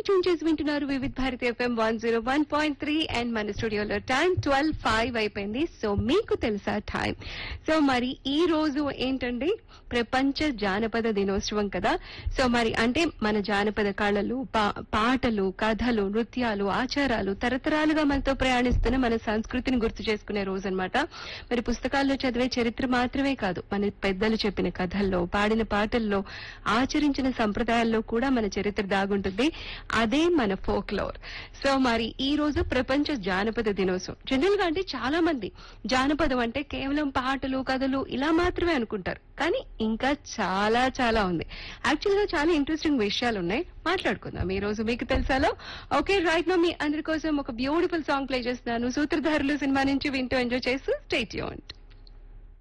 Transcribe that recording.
tune చేసి వింటున్నారు Vividh Bharati FM one zero one point three and మన స్టూడియోలో టైం ట్వెల్వ్ ఫైవ్ అయిపోయింది సో మీకు తెలుసా టైం సో మరి ఈ రోజు ఏంటండి ప్రపంచ జానపద దినోత్సవం కదా సో మరి అంటే మన జానపద కళలు పా- పాటలు కథలు నృత్యాలు ఆచారాలు తరతరాలుగా మనతో ప్రయాణిస్తున్న మన సంస్కృతిని గుర్తు చేసుకునే రోజు అన్నమాట మరి పుస్తకాల్లో చదివే చరిత్ర మాత్రమే కాదు మన పెద్దలు చెప్పిన కథల్లో పాడిన పాటల్లో ఆచరించిన సంప్రదాయాల్లో కూడా మన చరిత్ర దాగుంటుంది అదే మన ఫోక్ లోర్ సో మరి ఈ రోజు ప్రపంచ జానపద దినోత్సవం జనరల్ గా అంటే చాలా మంది జానపదం అంటే కేవలం పాటలు కథలు ఇలా మాత్రమే అనుకుంటారు కానీ ఇంకా చాలా చాలా ఉంది యాక్చువల్ గా చాలా ఇంట్రెస్టింగ్ విషయాలు ఉన్నాయి మాట్లాడుకుందాం ఈ రోజు మీకు తెలుసాలో ఓకే రైట్ నో మీ అందరి కోసం ఒక బ్యూటిఫుల్ సాంగ్ ప్లే చేస్తున్నాను సూత్రధారులు సినిమా నుంచి వింటూ ఎంజాయ్ చేస్తూ స్టేట్ యూంట్